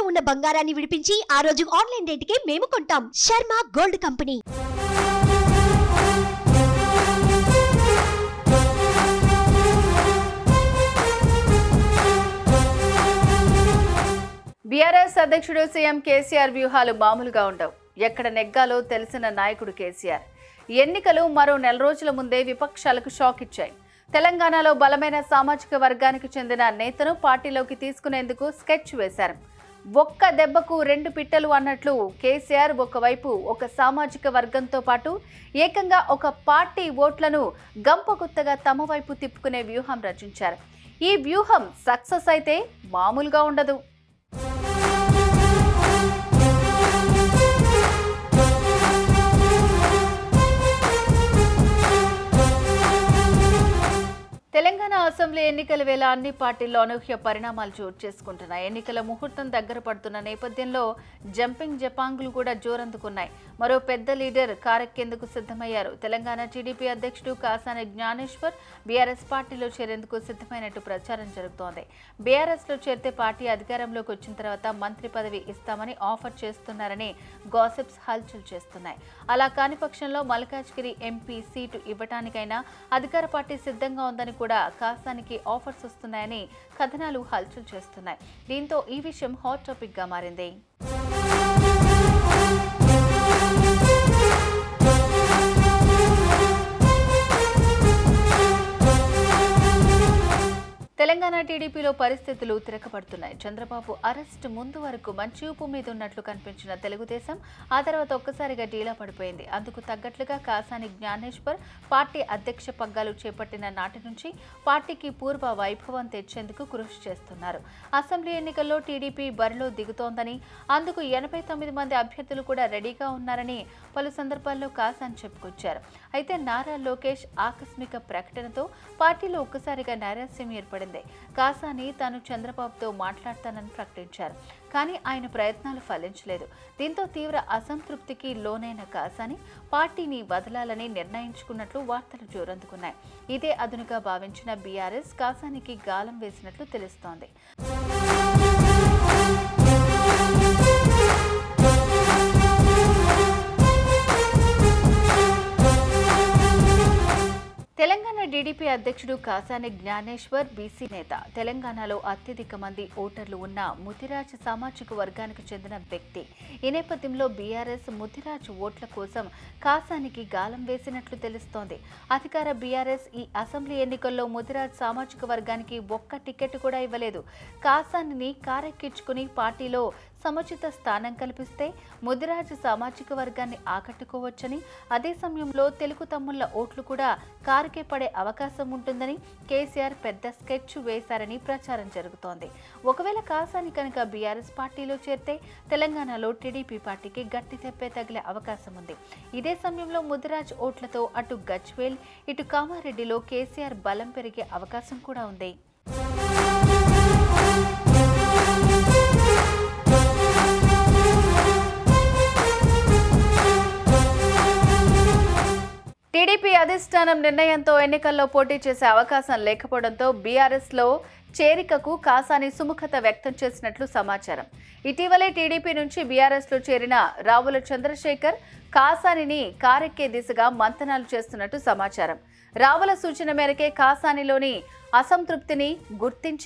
ఉన్న బంగారాన్ని విడిపించి ఆ రోజు ఆన్లైన్ రేటుకే మేము కొంటాం శర్మ గోల్డ్ కంపెనీ బీఆర్ఎస్ అధ్యక్షుడు సీఎం కేసీఆర్ వ్యూహాలు మామూలుగా ఉండవు ఎక్కడ నెగ్గాలో తెలిసిన నాయకుడు కేసీఆర్ ఎన్నికలు మరో నెల రోజుల ముందే విపక్షాలకు షాక్ ఇచ్చాయి తెలంగాణలో బలమైన సామాజిక వర్గానికి చెందిన నేతను పార్టీలోకి తీసుకునేందుకు స్కెచ్ వేశారు ఒక్క దెబ్బకు రెండు పిట్టలు అన్నట్లు కేసీఆర్ ఒకవైపు ఒక సామాజిక వర్గంతో పాటు ఏకంగా ఒక పార్టీ ఓట్లను గంపగుత్తగా తమ వైపు తిప్పుకునే వ్యూహం రచించారు ఈ వ్యూహం సక్సెస్ అయితే మామూలుగా ఉండదు తెలంగాణ అసెంబ్లీ ఎన్నికల వేళ అన్ని పార్టీల్లో అనూహ్య పరిణామాలు చోటు చేసుకుంటున్నాయి ఎన్నికల ముహూర్తం దగ్గర పడుతున్న నేపథ్యంలో జంపింగ్ జపాంగులు కూడా జోరందుకున్నాయి మరో పెద్ద లీడర్ కారెక్కేందుకు సిద్ధమయ్యారు తెలంగాణ టీడీపీ అధ్యక్షుడు కాసాని జ్ఞానేశ్వర్ బీఆర్ఎస్ పార్టీలో చేరేందుకు సిద్ధమైనట్టు ప్రచారం జరుగుతోంది బీఆర్ఎస్ లో చేరితే పార్టీ అధికారంలోకి వచ్చిన తర్వాత మంత్రి పదవి ఇస్తామని ఆఫర్ చేస్తున్నారని గాసిప్స్ హల్చల్ చేస్తున్నాయి అలా కాని పక్షంలో మల్కాజ్గిరి ఎంపీ సీటు ఇవ్వటానికైనా అధికార పార్టీ సిద్ధంగా ఉందని కూడా కాసానికి ఆఫర్స్ వస్తున్నాయని కథనాలు హల్చల్ చేస్తున్నాయి దీంతో ఈ విషయం హాట్ టాపిక్ గా మారింది తెలంగాణ టీడీపీలో పరిస్థితులు తిరగబడుతున్నాయి చంద్రబాబు అరెస్ట్ ముందు వరకు మంచి ఊపు మీద ఉన్నట్లు కనిపించిన తెలుగుదేశం ఆ తర్వాత ఒక్కసారిగా డీలా పడిపోయింది అందుకు తగ్గట్లుగా కాసాని జ్ఞానేశ్వర్ పార్టీ అధ్యక్ష పగ్గాలు చేపట్టిన నాటి నుంచి పార్టీకి పూర్వ వైభవం తెచ్చేందుకు కృషి చేస్తున్నారు అసెంబ్లీ ఎన్నికల్లో టీడీపీ బరిలో దిగుతోందని అందుకు ఎనభై తొమ్మిది మంది అభ్యర్థులు కూడా రెడీగా ఉన్నారని పలు సందర్భాల్లో కాసాని చెప్పుకొచ్చారు అయితే నారా లోకేష్ ఆకస్మిక ప్రకటనతో పార్టీలో ఒక్కసారిగా నైరాస్యం ఏర్పడింది కాసాని తాను చంద్రబాబుతో మాట్లాడతానని ప్రకటించారు కానీ ఆయన ప్రయత్నాలు ఫలించలేదు దీంతో తీవ్ర అసంతృప్తికి లోనైన కాసాని పార్టీని వదలాలని నిర్ణయించుకున్నట్లు వార్తలు జోరందుకున్నాయి ఇదే అదునుగా భావించిన బీఆర్ఎస్ కాసానికి గాలం వేసినట్లు తెలుస్తోంది తెలంగాణ టీడీపీ అధ్యక్షుడు కాసాని జ్ఞానేశ్వర్ బీసీ నేత తెలంగాణలో అత్యధిక మంది ఓటర్లు ఉన్న ముతిరాజ్ సామాజిక వర్గానికి చెందిన వ్యక్తి ఈ నేపథ్యంలో బీఆర్ఎస్ ముతిరాజ్ ఓట్ల కోసం కాసానికి గాలం వేసినట్లు తెలుస్తోంది అధికార బీఆర్ఎస్ ఈ అసెంబ్లీ ఎన్నికల్లో ముతిరాజ్ సామాజిక వర్గానికి ఒక్క టికెట్ కూడా ఇవ్వలేదు కాసానిని కారెక్కించుకుని పార్టీలో సముచిత స్థానం కల్పిస్తే ముదిరాజు సామాజిక వర్గాన్ని ఆకట్టుకోవచ్చని అదే సమయంలో తెలుగు తమ్ముళ్ల ఓట్లు కూడా కారుకే పడే అవకాశం ఉంటుందని కేసీఆర్ పెద్ద స్కెచ్ వేశారని ప్రచారం జరుగుతోంది ఒకవేళ కాసాని కనుక బీఆర్ఎస్ పార్టీలో చేరితే తెలంగాణలో టీడీపీ పార్టీకి గట్టి తెప్పే తగిలే అవకాశం ఉంది ఇదే సమయంలో ముదిరాజ్ ఓట్లతో అటు గజ్వేల్ ఇటు కామారెడ్డిలో కేసీఆర్ బలం పెరిగే అవకాశం కూడా ఉంది టీడీపీ అధిష్టానం నిర్ణయంతో ఎన్నికల్లో పోటీ చేసే అవకాశం లేకపోవడంతో బీఆర్ఎస్లో చేరికకు కాసాని సుముఖత వ్యక్తం చేసినట్లు సమాచారం ఇటీవలే టీడీపీ నుంచి బీఆర్ఎస్లో చేరిన రావుల చంద్రశేఖర్ కాసానిని కారెక్కే దిశగా మంతనాలు చేస్తున్నట్టు సమాచారం రావుల సూచన మేరకే కాసానిలోని అసంతృప్తిని గుర్తించి